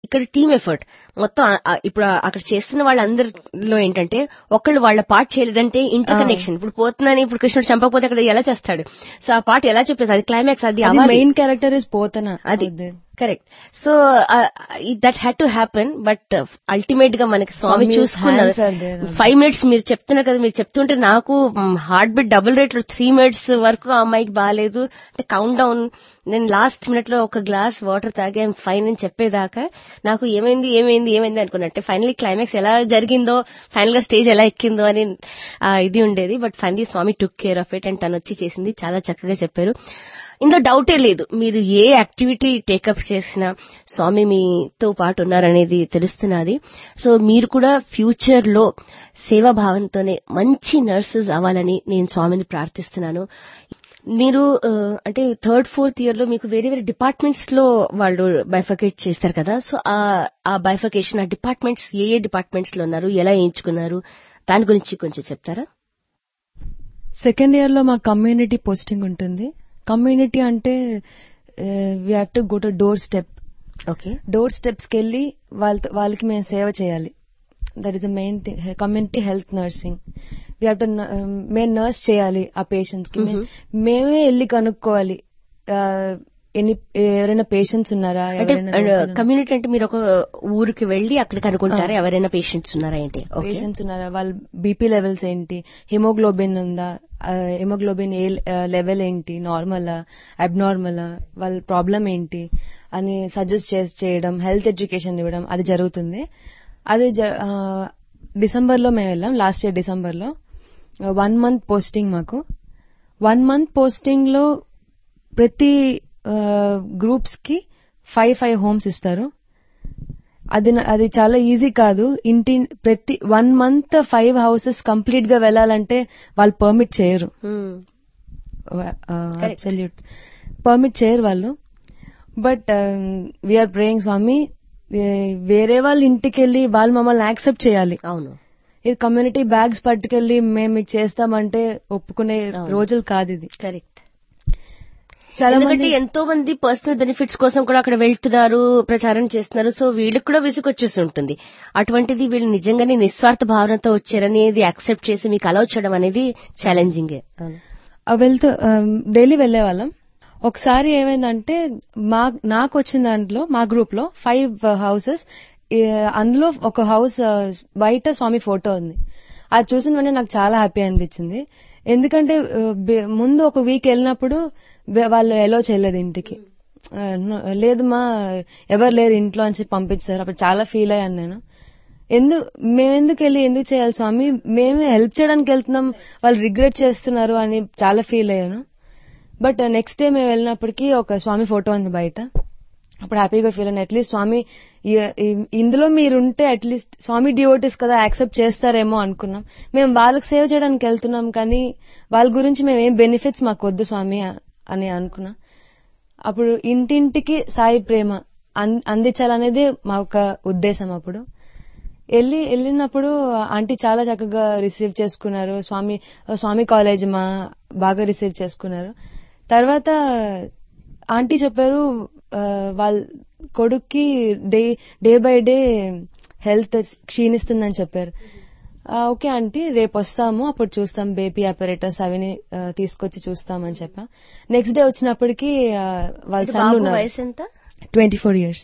ఇక్కడ team effort మొత్తం ఆ- ఆ- ఇప్పుడు ఆ- అక్కడ చేస్తున్న వాళ్ళందరిలో ఏంటంటే ఒకళ్ళు వాళ్ళ పార్ట్ చేయలేదంటే ఇంటర్ కనెక్షన్ ఇప్పుడు పోతుందని ఇప్పుడు కృష్ణుడు చంపకపోతే అక్కడ ఎలా చేస్తాడు సో ఆ పార్ట్ ఎలా చెప్పేది అది క్లైమాక్స్ అది అవ్వాలి. మెయిన్ క్యారెక్టర్ ఇస్ పోతన అది correct so that had to happen but ultimate గా మనకి స్వామి Swami's చూసుకున్నారు hands are there. Five minutes మీరు చెప్తున్నారు కదా మీరు చెప్తుంటే నాకు heart beat double rate three minutes వరకు ఆ అమ్మాయికి బాగాలేదు అంటే కౌంట్ డౌన్ నేను లాస్ట్ మినిట్ లో ఒక గ్లాస్ వాటర్ తాగి ఐమ్ ఫైన్ అని చెప్పేదాకా నాకు ఏమైంది ఏమైంది ఏమైంది అనుకున్నట్టే ఫైనలీ క్లైమాక్స్ ఎలా జరిగిందో ఫైనల్ గా స్టేజ్ ఎలా ఎక్కిందో అని ఆ, ఇది ఉండేది but finally Swami took care of it and తను వచ్చి చేసింది చాలా చక్కగా చెప్పారు ఇందులో డౌటే లేదు మీరు ఏ యాక్టివిటీ టేకప్ చేసినా స్వామి మీతో పాటు ఉన్నారనేది తెలుస్తున్నది సో మీరు కూడా ఫ్యూచర్ లో సేవాభావంతోనే మంచి నర్సెస్ అవ్వాలని నేను స్వామిని ప్రార్థిస్తున్నాను మీరు ఆ, అంటే థర్డ్ ఫోర్త్ ఇయర్ లో మీకు వేరే వేరే డిపార్ట్మెంట్స్ లో వాళ్ళు బైఫకేట్ చేస్తారు కదా సో ఆ ఆ బైఫకేషన్ ఆ డిపార్ట్మెంట్స్ ఏ ఏ డిపార్ట్మెంట్స్ లో ఉన్నారు ఎలా ఎంచుకున్నారు దాని గురించి కొంచెం చెప్తారా సెకండ్ ఇయర్ లో మా కమ్యూనిటీ పోస్టింగ్ ఉంటుంది కమ్యూనిటీ అంటే we have to go to door step okay door steps కి వెళ్ళి వాళ్ళతో వాళ్ళకి మేము సేవ చేయాలి that is the main thing community health nursing we have to మేము నర్స్ చేయాలి ఆ పేషెంట్స్ కి మే- మేమే వెళ్ళి కనుక్కోవాలి ఆ, ఎన్ని ఎవరైనా పేషెంట్స్ ఉన్నారా అంటే ఎవరైనా కమ్యూనిటీ అంటే మీరు ఒక ఊరికి వెళ్లి అక్కడ కనుక్కుంటారా ఎవరైనా పేషెంట్స్ ఉన్నారా ఏంటి ఓకే పేషెంట్స్ ఉన్నారా వాళ్ళ బీపీ లెవెల్స్ ఏంటి హిమోగ్లోబిన్ ఉందా హిమోగ్లోబిన్ ఏ లెవెల్ ఏంటి నార్మలా అబ్నార్మలా వాళ్ళ ప్రాబ్లం ఏంటి అని సజెస్ట్ చేయడం హెల్త్ ఎడ్యుకేషన్ ఇవ్వడం అది జరుగుతుంది అది డిసెంబర్ లో మేము వెళ్ళాం లాస్ట్ ఇయర్ డిసెంబర్ లో వన్ మంత్ పోస్టింగ్ మాకు వన్ మంత్ పోస్టింగ్ లో ప్రతి గ్రూప్స్ కి ఫైవ్ ఫైవ్ హోమ్స్ ఇస్తారు అది నా- అది చాలా ఈజీ కాదు ఇంటి ప్రతి one month five houses complete గా వెళ్ళాలంటే వాళ్ళు పర్మిట్ చేయరు అబ్సల్యూట్ పర్మిట్ చేయరు వాళ్ళు బట్ వీఆర్ ప్రేయింగ్ స్వామి ఏ- వేరే వాళ్ళ ఇంటికి వెళ్ళి వాళ్ళు మమ్మల్ని యాక్సెప్ట్ చేయాలి అవును ఇది కమ్యూనిటీ బ్యాగ్స్ పట్టుకెళ్ళి మేము మీకు చేస్తామంటే ఒప్పుకునే అవును. రోజులు కాదు ఇది కరెక్ట్ చాలా ఎందుకంటే మంది ఎంతో మంది పర్సనల్ బెనిఫిట్స్ కోసం కూడా అక్కడ వెళ్తున్నారు ప్రచారం చేస్తున్నారు సో వీళ్ళకి కూడా విసుగొచ్చేసి ఉంటుంది అటువంటిది వీళ్ళు నిజంగానే నిస్వార్థ భావనతో వచ్చారనేది యాక్సెప్ట్ చేసి మీకు అలౌ చేయడం అనేది ఛాలెంజింగ్ ఆ వెళ్తూ డైలీ వెళ్లే వాళ్ళం ఒకసారి ఏమైందంటే మా నాకు వచ్చిన దాంట్లో మా గ్రూప్ లో ఫైవ్ హౌసెస్ అందులో ఒక హౌస్ బయట స్వామి ఫోటో ఉంది అది చూసిన వెంటనే నాకు చాలా హ్యాపీ అనిపించింది ఎందుకంటే ఆ, బె- ముందు ఒక వీక్ వెళ్ళినప్పుడు వె- వాళ్ళు ఎలో చేయలేదు ఇంటికి ఆ, no, లేదు మా ఎవరు లేరు ఇంట్లో అని చెప్పి పంపించారు అప్పుడు చాలా ఫీల్ అయ్యాను నేను ఎందుకు మేమెందుకు వెళ్ళి ఎందుకు చేయాలి స్వామి మేమే హెల్ప్ చేయడానికి వెళ్తున్నాం వాళ్ళు రిగ్రెట్ చేస్తున్నారు అని చాలా ఫీల్ అయ్యాను బట్ నెక్స్ట్ డే మేము వెళ్ళినప్పటికీ ఒక స్వామి ఫోటో ఉంది బయట అప్పుడు హ్యాపీగా ఫీల్ అయ్యాను అట్లీస్ట్ స్వామి ఈ- ఈ- ఇందులో మీరుంటే అట్లీస్ట్ స్వామి డివోటీస్ కదా యాక్సెప్ట్ చేస్తారేమో అనుకున్నాం మేము వాళ్ళకి సేవ్ చేయడానికి వెళ్తున్నాం కానీ వాళ్ళ గురించి మేము ఏం బెనిఫిట్స్ మాకు వద్దు స్వామి అ- అని అనుకున్నాం అప్పుడు ఇంటింటికి సాయి ప్రేమ అన్- అందించాలనేది మా ఒక ఉద్దేశం అప్పుడు వెళ్ళి వెళ్ళినప్పుడు ఆంటీ చాలా చక్కగా రిసీవ్ చేసుకున్నారు స్వామి స్వామి కాలేజ్ మా బాగా రిసీవ్ చేసుకున్నారు తర్వాత ఆంటీ చెప్పారు ఆ, వాళ్ళ కొడుక్కి day day by day health క్షీణిస్తుందని చెప్పారు ఆ, ఓకే ఆంటీ రేపు వస్తాము అప్పుడు చూస్తాం బేబీ ఆపరేటర్స్ అవిని ఆ, తీసుకొచ్చి చూస్తామని చెప్పా నెక్స్ట్ డే వచ్చినప్పటికి ఆ, వాళ్ళ సన్ బాబు ఉన్నారు వయసు ఎంత twenty four years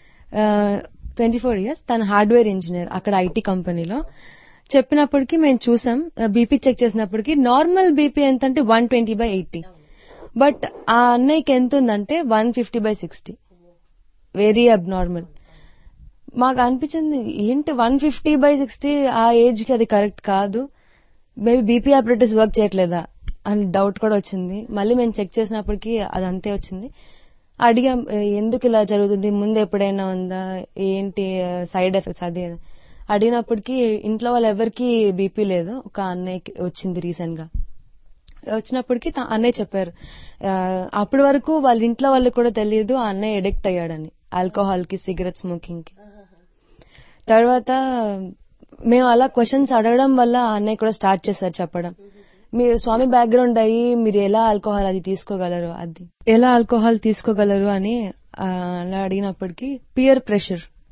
twenty four years తన హార్డ్వేర్ ఇంజనీర్ అక్కడ ఐటీ కంపెనీలో చెప్పినప్పటికీ మేము చూసాం బీపీ చెక్ చేసినప్పటికీ నార్మల్ బీపీ ఎంత అంటే one twenty by eighty but ఆ అన్నయ్యకి ఎంత ఉందంటే one fifty by sixty very abnormal మాకు అనిపించింది ఏంటి వన్ ఫిఫ్టీ బై సిక్స్టీ ఆ ఏజ్ కి అది కరెక్ట్ కాదు మేబీ బీపీ ఆపరేటర్స్ వర్క్ చేయట్లేదా అని డౌట్ కూడా వచ్చింది మళ్ళీ మేము చెక్ చేసినప్పటికీ అది అంతే వచ్చింది అడిగాం "ఏ, ఎందుకు ఇలా జరుగుతుంది ముందు ఎప్పుడైనా ఉందా ఏంటి సైడ్ ఎఫెక్ట్స్ అది ఇది." అడిగినప్పటికీ ఇంట్లో వాళ్ళు ఎవరికి బీపీ లేదు ఒక అన్నయ్యకి వచ్చింది రీసెంట్ గా వచ్చినప్పటికీ తా- అన్నయ్య చెప్పారు ఆ, అప్పటి వరకు వాళ్ళ ఇంట్లో వాళ్ళకి కూడా తెలియదు ఆ అన్నయ్య ఎడిక్ట్ అయ్యాడని ఆల్కహాల్ కి సిగరెట్ స్మోకింగ్ కి తర్వాత మేము అలా క్వశ్చన్స్ అడగడం వల్ల ఆ అన్నయ్య కూడా స్టార్ట్ చేశారు చెప్పడం మీరు స్వామి బ్యాక్గ్రౌండ్ అయ్యి మీరు ఎలా ఆల్కహాల్ అది తీసుకోగలరు అది ఎలా ఆల్కహాల్ తీసుకోగలరు అని ఆ, అలా అడిగినప్పటికీ పియర్ ప్రెషర్